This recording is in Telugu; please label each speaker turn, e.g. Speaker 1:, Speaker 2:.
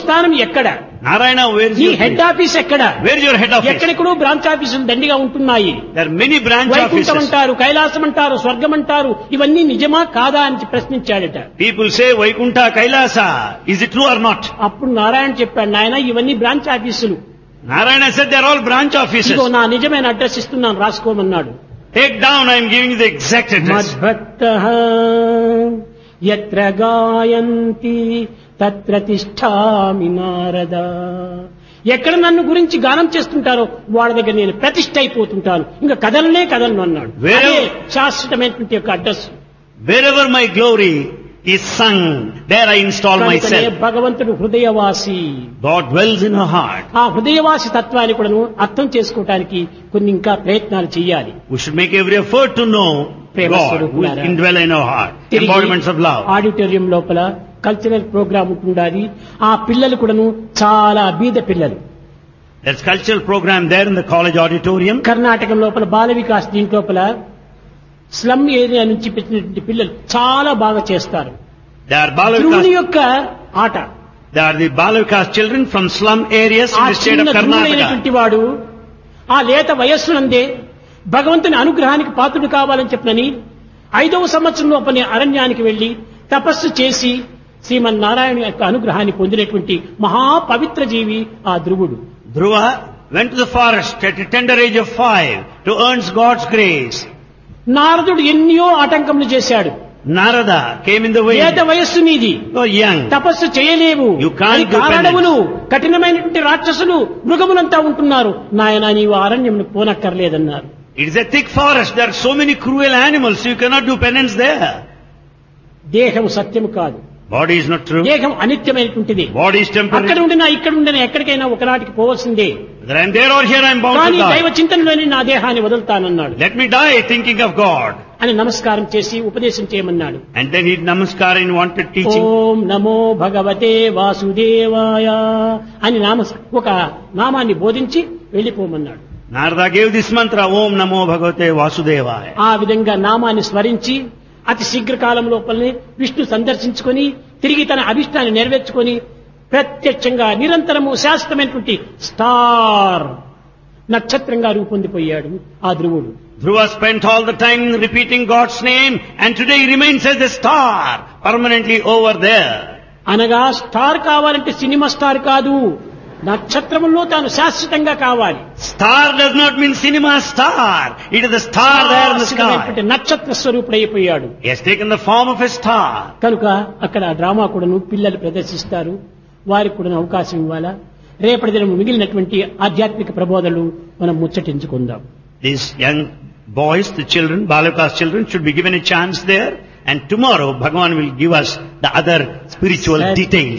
Speaker 1: స్వస్థానం ఎక్కడ
Speaker 2: Narayana, where is
Speaker 1: నీ
Speaker 2: your
Speaker 1: హెడ్
Speaker 2: place?
Speaker 1: ఆఫీస్ ఎక్కడ
Speaker 2: Where is your head office?
Speaker 1: ఎక్కడెక్కడో బ్రాంచ్ ఆఫీసులు దండిగా ఉంటున్నాయి
Speaker 2: There are many branch
Speaker 1: Vaikuntham
Speaker 2: offices.
Speaker 1: అంటారు కైలాసం అంటారు స్వర్గం అంటారు ఇవన్నీ నిజమా కాదా అని ప్రశ్నించాడట
Speaker 2: People say Vaikuntha, Kailasa. Is it true or not?
Speaker 1: అప్పుడు నారాయణ చెప్పాడు నాయన ఇవన్నీ బ్రాంచ్ ఆఫీసులు
Speaker 2: Narayana said they are all branch offices.
Speaker 1: ఇదిగో నా నిజమైన అడ్రస్ ఇస్తున్నాను రాసుకోమన్నాడు
Speaker 2: Take down, I am giving you the exact address.
Speaker 1: మద్భక్త ఎత్ర గాయంతి తత్ర తిష్టామి నారద ఎక్కడ నన్ను గురించి గానం చేస్తుంటారో వాళ్ళ దగ్గర నేను ప్రతిష్ఠ అయిపోతుంటాను ఇంకా కదలనే కదలను అన్నాడు
Speaker 2: Where-
Speaker 1: అదే శాశ్వతమైనటువంటి యొక్క address
Speaker 2: Wherever my glory is sung, there I install
Speaker 1: కనుకనే
Speaker 2: myself.
Speaker 1: భగవంతుడు హృదయవాసి
Speaker 2: God dwells in her heart.
Speaker 1: ఆ హృదయవాసి తత్వాన్ని కూడాను అర్థం చేసుకోవటానికి కొన్ని ఇంకా ప్రయత్నాలు చేయాలి
Speaker 2: We should make every effort to know
Speaker 1: ప్రేమ
Speaker 2: God who is
Speaker 1: స్వరూపులారా.
Speaker 2: indwell in our heart.
Speaker 1: తిరిగి
Speaker 2: Embodiments of love.
Speaker 1: ఆడిటోరియం లోపల కల్చరల్ ప్రోగ్రామ్ ఉంటుండాలి ఆ పిల్లలు కూడాను చాలా బీద పిల్లలు
Speaker 2: There's cultural program there in the college auditorium.
Speaker 1: కర్ణాటకం లోపల బాల వికాస్ దీంట్లోపల స్లమ్ ఏరియా నుంచి పెట్టినటువంటి పిల్లలు చాలా బాగా చేస్తారు
Speaker 2: They are
Speaker 1: ధ్రువుని
Speaker 2: Balavikas.
Speaker 1: యొక్క ఆట
Speaker 2: They are the Balavikas children from slum areas in
Speaker 1: ఆ
Speaker 2: the state
Speaker 1: చిన్న
Speaker 2: of Karnataka.
Speaker 1: ధ్రువుడైనటువంటి వాడు ఆ లేత వయస్సునందే భగవంతుని అనుగ్రహానికి పాత్రుడు కావాలని చెప్పనని ఐదవ సంవత్సరం లోపలే అరణ్యానికి వెళ్లి తపస్సు చేసి శ్రీమన్నారాయణ యొక్క అనుగ్రహాన్ని పొందినటువంటి మహా పవిత్ర జీవి ఆ ధ్రువుడు
Speaker 2: Dhruva went to the forest at a tender age of five to earn God's grace.
Speaker 1: నారదుడు ఎన్నో ఆటంకములు చేశాడు
Speaker 2: Narada came in the way.
Speaker 1: లేత వయస్సు నీది
Speaker 2: You are young.
Speaker 1: తపస్సు చేయలేవు
Speaker 2: You can't
Speaker 1: అని
Speaker 2: do
Speaker 1: కారణములు కఠినమైనటువంటి రాక్షసులు మృగములంతా ఉంటున్నారు నాయన నీవు అరణ్యమును పోనక్కర్లేదన్నారు
Speaker 2: It is a thick forest. There are so many cruel animals. You cannot do penance there.
Speaker 1: దేహం సత్యము కాదు
Speaker 2: Body is not true.
Speaker 1: దేహం అనిత్యమైనటువంటిది
Speaker 2: Body is
Speaker 1: అక్కడ
Speaker 2: temporary.
Speaker 1: ఉండినా ఇక్కడ ఉండినా ఎక్కడికైనా ఒకనాటికి పోవలసిందే
Speaker 2: Whether I am there or here, I am bound
Speaker 1: కానీ
Speaker 2: to
Speaker 1: దైవ
Speaker 2: die.
Speaker 1: చింతనలోని నా దేహాన్ని వదులుతానన్నాడు
Speaker 2: Let me die thinking of God.
Speaker 1: అని నమస్కారం చేసి ఉపదేశం చేయమన్నాడు
Speaker 2: And then he did namaskar and wanted teaching.
Speaker 1: ఓం నమో భగవతే వాసుదేవాయ అని నామ ఒక నామాన్ని బోధించి వెళ్ళిపోమన్నాడు
Speaker 2: Narada gave this mantra, Om Namo Bhagavate Vasudevaya.
Speaker 1: ఆ విధంగా నామాన్ని స్మరించి అతి శీఘ్రకాలం లోపలనే విష్ణు సందర్శించుకొని తిరిగి తన అభిష్టాన్ని నెరవేర్చుకొని ప్రత్యక్షంగా నిరంతరము శాశ్వతమైనటువంటి స్టార్ నక్షత్రంగా రూపొందిపోయాడు ఆ ధ్రువుడు
Speaker 2: Dhruva spent all the time repeating God's name and today he remains as a star permanently over there.
Speaker 1: అనగా స్టార్ కావాలంటే సినిమా స్టార్ కాదు నక్షత్రములో తాను శాశ్వతంగా కావాలి
Speaker 2: Star does not mean cinema star. It is the star there in the
Speaker 1: శాశ్వతమైనటువంటి
Speaker 2: sky.
Speaker 1: నక్షత్ర స్వరూపుడైపోయాడు
Speaker 2: He has taken the form of a star.
Speaker 1: కనుక అక్కడ ఆ డ్రామా కూడాను పిల్లలు ప్రదర్శిస్తారు వారికి కూడా అవకాశం ఇవ్వాలా రేపటి దినం మిగిలినటువంటి ఆధ్యాత్మిక ప్రబోధనలు మనం ముచ్చటించుకుందాం
Speaker 2: These young boys, the children, Balakas children should be given a chance there and tomorrow Bhagavan will give us the other spiritual
Speaker 1: Sat-
Speaker 2: details.